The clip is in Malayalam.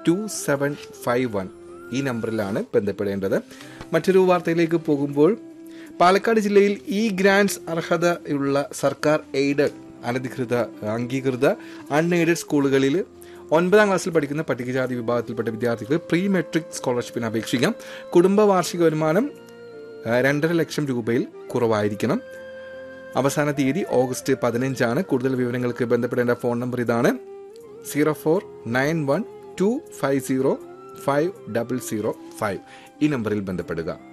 ടു സെവൻ ഫൈവ് വൺ ഈ നമ്പറിലാണ് ബന്ധപ്പെടേണ്ടത് മറ്റൊരു വാർത്തയിലേക്ക് പോകുമ്പോൾ പാലക്കാട് ജില്ലയിൽ ഇ ഗ്രാൻഡ്സ് അർഹതയുള്ള സർക്കാർ എയ്ഡഡ് അനധികൃത അംഗീകൃത അൺഎയ്ഡഡ് സ്കൂളുകളിൽ ഒൻപതാം ക്ലാസ്സിൽ പഠിക്കുന്ന പട്ടികജാതി വിഭാഗത്തിൽപ്പെട്ട വിദ്യാർത്ഥികൾ പ്രീ മെട്രിക് സ്കോളർഷിപ്പിന് അപേക്ഷിക്കാം കുടുംബ വാർഷിക വരുമാനം ആ, രണ്ടര ലക്ഷം രൂപയിൽ കുറവായിരിക്കണം അവസാന തീയതി ഓഗസ്റ്റ് പതിനഞ്ചാണ് കൂടുതൽ വിവരങ്ങൾക്ക് ബന്ധപ്പെടേണ്ട ഫോൺ നമ്പർ ഇതാണ് zero four nine one two five zero five double zero five ഈ നമ്പറിൽ ബന്ധപ്പെടുക